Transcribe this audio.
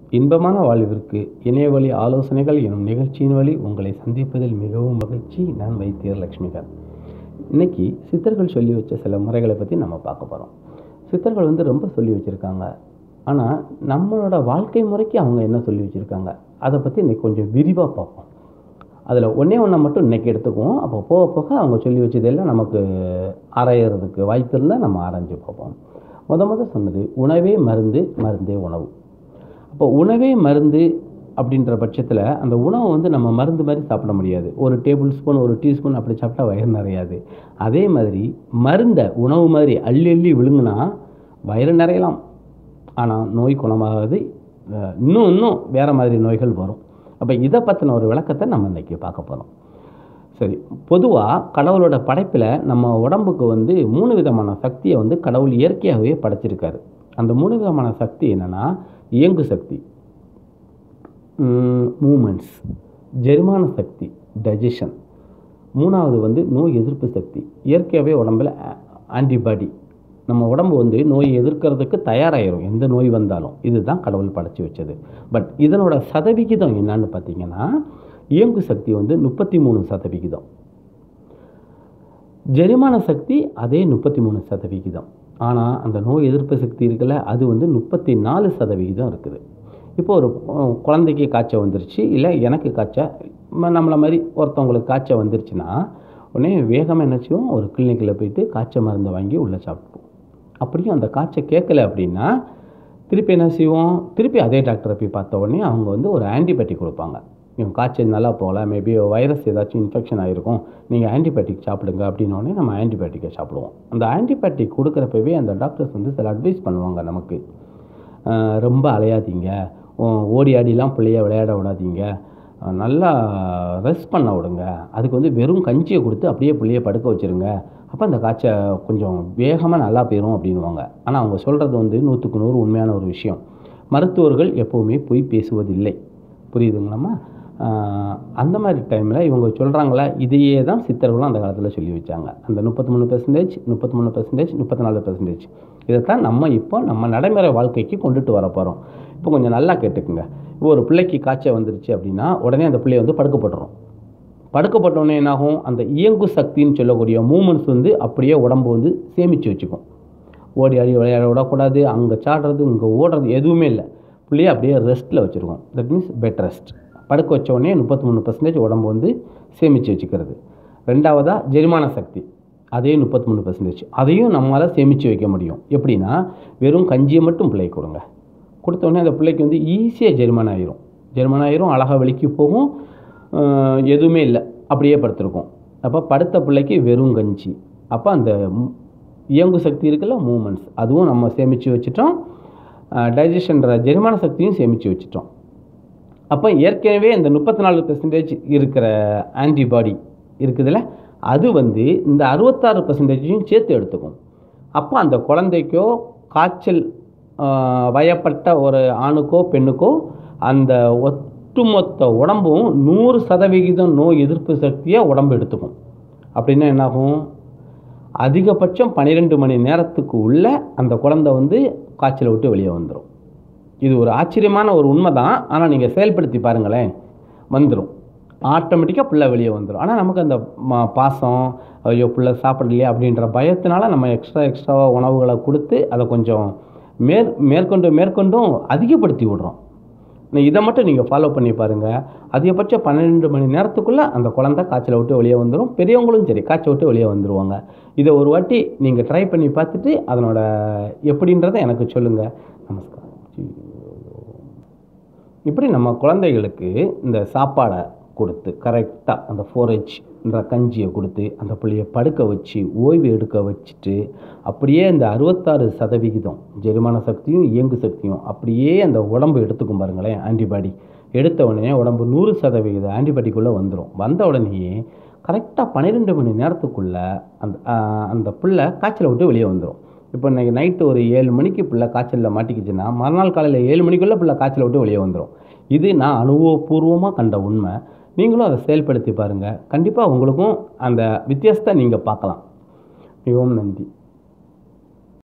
இன்பமான வாழ்விற்கு இணையவழி ஆலோசனைகள் எனும் நிகழ்ச்சியின் வழி உங்களை சந்திப்பதில் மிகவும் மகிழ்ச்சி நான் வைத்தியர் லக்ஷ்மிகாந்த் இன்னைக்கு சித்தர்கள் சொல்லி வச்ச சில முறைகளை பற்றி நம்ம பார்க்க போகிறோம் சித்தர்கள் வந்து ரொம்ப சொல்லி வச்சுருக்காங்க ஆனால் நம்மளோட வாழ்க்கை முறைக்கு அவங்க என்ன சொல்லி வச்சுருக்காங்க அதை பற்றி இன்னைக்கு கொஞ்சம் விரிவாக பார்ப்போம் அதில் ஒன்றே ஒன்றை மட்டும் இன்றைக்கி எடுத்துக்குவோம் அப்போ போக போக அவங்க சொல்லி வச்சதெல்லாம் நமக்கு ஆராயறதுக்கு வாய்ப்பு இருந்தால் நம்ம ஆராய்ஞ்சு பார்ப்போம் முத முத சொன்னது உணவே மருந்து மருந்தே உணவு அப்போ உணவே மருந்து அப்படின்ற பட்சத்தில் அந்த உணவை வந்து நம்ம மருந்து மாதிரி சாப்பிட முடியாது ஒரு டேபிள் ஸ்பூன் ஒரு டீஸ்பூன் அப்படி சாப்பிட்டா வயிறு நிறையாது அதே மாதிரி மருந்தை உணவு மாதிரி அள்ளி அள்ளி விழுங்குனா வயிறு நிறையலாம் ஆனால் நோய் குணமாகாது அஹ் இன்னும் இன்னும் வேறு மாதிரி நோய்கள் வரும் அப்போ இதை பற்றின ஒரு விளக்கத்தை நம்ம இன்றைக்கி பார்க்க போகிறோம் சரி பொதுவாக கடவுளோட படைப்பில் நம்ம உடம்புக்கு வந்து மூணு விதமான சக்தியை வந்து கடவுள் இயற்கையாகவே படைச்சிருக்காரு அந்த மூணு விதமான சக்தி என்னென்னா இயங்கு சக்தி மூமெண்ட்ஸ் ஜெரிமான சக்தி டைஜஷன் மூணாவது வந்து நோய் எதிர்ப்பு சக்தி இயற்கையாகவே உடம்புல ஆன்டிபாடி நம்ம உடம்பு வந்து நோய் எதிர்க்கிறதுக்கு தயாராகிரும் எந்த நோய் வந்தாலும் இதுதான் கடவுள் படைச்சி வச்சது பட் இதனோட சதவிகிதம் என்னன்னு பார்த்தீங்கன்னா இயங்கு சக்தி வந்து முப்பத்தி மூணு சதவிகிதம் ஜெரிமான சக்தி அதே முப்பத்தி மூணு சதவிகிதம் ஆனால் அந்த நோய் எதிர்ப்பு சக்தி இருக்குல்ல அது வந்து முப்பத்தி நாலு சதவிகிதம் இருக்குது இப்போ ஒரு அஹ், குழந்தைக்கு காய்ச்சல் வந்துருச்சு இல்லை எனக்கு காய்ச்சல் ம- நம்மளை மாதிரி ஒருத்தவங்களுக்கு காய்ச்சல் வந்துருச்சுன்னா உடனே வேகமாக என்ன செய்வோம் ஒரு கிளினிக்கில் போயிட்டு காய்ச்சல் மருந்தை வாங்கி உள்ளே சாப்பிடுவோம் அப்படியும் அந்த காய்ச்சல் கேட்கல அப்படின்னா திருப்பி என்ன செய்வோம் திருப்பி அதே டாக்டரை போய் பார்த்த உடனே அவங்க வந்து ஒரு ஆன்டிபயோட்டிக் கொடுப்பாங்க இவங்க காய்ச்சல் நல்லா போகல மேபி வைரஸ் ஏதாச்சும் இன்ஃபெக்ஷன் ஆகிருக்கும் நீங்கள் ஆன்டிபயோட்டிக் சாப்பிடுங்க அப்படின்ன உடனே நம்ம ஆன்டிபயோட்டிக்கை சாப்பிடுவோம் அந்த ஆன்டிபயோட்டிக் கொடுக்குறப்பவே அந்த டாக்டர்ஸ் வந்து சில அட்வைஸ் பண்ணுவாங்க நமக்கு அஹ் ரொம்ப அலையாதீங்க ஓ- ஓடி ஆடிலாம் பிள்ளைய விளையாட விடாதீங்க அஹ் நல்லா ரெஸ்ட் பண்ண விடுங்க அதுக்கு வந்து வெறும் கஞ்சியை கொடுத்து அப்படியே பிள்ளைய படுக்க வச்சிருங்க அப்போ அந்த காய்ச்சல் கொஞ்சம் வேகமாக நல்லா போயிடும் அப்படின்வாங்க ஆனால் அவங்க சொல்கிறது வந்து நூற்றுக்கு நூறு உண்மையான ஒரு விஷயம் மருத்துவர்கள் எப்போவுமே பொய் பேசுவதில்லை புரியுதுங்களாம்மா ஆஹ் அந்த மாதிரி டைமில் இவங்க சொல்கிறாங்களா இதையே தான் சித்தர்களும் அந்த காலத்தில் சொல்லி வச்சாங்க அந்த முப்பத்தி மூணு பெர்சன்டேஜ் முப்பத்தி மூணு பெர்சன்டேஜ் முப்பத்தி நாலு பெர்சன்டேஜ் இதைத்தான் நம்ம இப்போ நம்ம நடைமுறை வாழ்க்கைக்கு கொண்டுட்டு வர போகிறோம் இப்போ கொஞ்சம் நல்லா கேட்டுக்குங்க இப்போ ஒரு பிள்ளைக்கு காய்ச்சல் வந்துருச்சு அப்படின்னா உடனே அந்த பிள்ளைய வந்து படுக்கப்பட்டுரும் படுக்கப்பட்டோடனே என்னாகும் அந்த இயங்கு சக்தின்னு சொல்லக்கூடிய மூமெண்ட்ஸ் வந்து அப்படியே உடம்பு வந்து சேமித்து வச்சுக்கும் ஓடி ஆடி விளையாட விடக்கூடாது அங்கே சாடுறது இங்கே ஓடுறது எதுவுமே இல்லை பிள்ளைய அப்படியே ரெஸ்ட்டில் வச்சுருக்கோம் தட் மீன்ஸ் பெட் ரெஸ்ட் படுக்க வச்ச உடனே முப்பத்தி மூணு பர்சன்டேஜ் உடம்பு வந்து சேமித்து வச்சுக்கிறது ரெண்டாவதாக ஜெரிமான சக்தி அதே முப்பத்தி மூணு பர்சன்டேஜ் அதையும் நம்மளால் சேமித்து வைக்க முடியும் எப்படின்னா வெறும் கஞ்சியை மட்டும் பிள்ளைக்கு கொடுங்க கொடுத்த உடனே அந்த பிள்ளைக்கு வந்து ஈஸியாக ஜெர்மன் ஆயிரும் ஜெர்மன் ஆயிரும் அழகாக வெளிக்கு போகும் அஹ் எதுவுமே இல்லை அப்படியே படுத்திருக்கும் அப்போ படுத்த பிள்ளைக்கு வெறும் கஞ்சி அப்போ அந்த மு- இயங்கு சக்தி இருக்குல்ல மூமெண்ட்ஸ் அதுவும் நம்ம சேமித்து வச்சுட்டோம் டைஜஷன்ற ஜெரிமான சக்தியும் சேமித்து வச்சுட்டோம் அப்போ ஏற்கனவே இந்த முப்பத்தி நாலு பெர்சன்டேஜ் இருக்கிற ஆன்டிபாடி இருக்குதுல்ல அது வந்து இந்த அறுபத்தாறு பெர்சன்டேஜையும் சேர்த்து எடுத்துக்கும் அப்போ அந்த குழந்தைக்கோ காய்ச்சல் ஆஹ், வயப்பட்ட ஒரு ஆணுக்கோ பெண்ணுக்கோ அந்த ஒட்டுமொத்த உடம்பும் நூறு சதவிகிதம் நோய் எதிர்ப்பு சக்தியை உடம்பு எடுத்துக்கும் அப்படின்னா என்னாகும் அதிகபட்சம் பன்னிரெண்டு மணி நேரத்துக்கு உள்ள அந்த குழந்தை வந்து காய்ச்சலை விட்டு வெளியே வந்துடும் இது ஒரு ஆச்சரியமான ஒரு உண்மை தான் ஆனால் நீங்கள் செயல்படுத்தி பாருங்களேன் வந்துடும் ஆட்டோமேட்டிக்காக பிள்ளை வெளியே வந்துடும் ஆனால் நமக்கு அந்த ம- பாசம் ஐயோ பிள்ளை சாப்பிடலையே அப்படின்ற பயத்தினால நம்ம எக்ஸ்ட்ரா எக்ஸ்ட்ராவாக உணவுகளை கொடுத்து அதை கொஞ்சம் மேற் மேற்கொண்டு மேற்கொண்டும் அதிகப்படுத்தி விடுறோம் நீ இதை மட்டும் நீங்கள் ஃபாலோ பண்ணி பாருங்கள் அதிகபட்சம் பன்னெண்டு மணி நேரத்துக்குள்ளே அந்த குழந்தை காய்ச்சலை விட்டு வெளியே வந்துடும் பெரியவங்களும் சரி காய்ச்சல் விட்டு வெளியே வந்துடுவாங்க இதை ஒரு வாட்டி நீங்கள் ட்ரை பண்ணி பார்த்துட்டு அதனோட எப்படின்றத எனக்கு சொல்லுங்கள் நமஸ்காரம் இப்படி நம்ம குழந்தைகளுக்கு இந்த சாப்பாடை கொடுத்து கரெக்டாக அந்த ஃபோரேஜ்ன்ற கஞ்சியை கொடுத்து அந்த புள்ளைய படுக்க வச்சு ஓய்வு எடுக்க வச்சுட்டு அப்படியே அந்த அறுபத்தாறு சதவிகிதம் ஜெரிமான சக்தியும் இயங்கு சக்தியும் அப்படியே அந்த உடம்பு எடுத்துக்கும் பாருங்களேன் ஆன்டிபாடி எடுத்த உடனே உடம்பு நூறு சதவிகித ஆன்டிபாடிக்குள்ளே வந்துடும் வந்த உடனேயே கரெக்டாக பன்னிரெண்டு மணி நேரத்துக்குள்ளே அந்த ஆஹ், அந்த பிள்ளை காய்ச்சலை விட்டு வெளியே வந்துடும் இப்போ இன்னைக்கு நைட்டு ஒரு ஏழு மணிக்கு பிள்ளை காய்ச்சலில் மாட்டிக்கிச்சுன்னா மறுநாள் காலையில் ஏழு மணிக்குள்ளே பிள்ளை காய்ச்சலை விட்டு வெளியே வந்துடும் இது நான் அனுபவபூர்வமாக கண்ட உண்மை நீங்களும் அதை செயல்படுத்தி பாருங்கள் கண்டிப்பாக உங்களுக்கும் அந்த வித்தியாசத்தை நீங்கள் பார்க்கலாம் மிகவும் நன்றி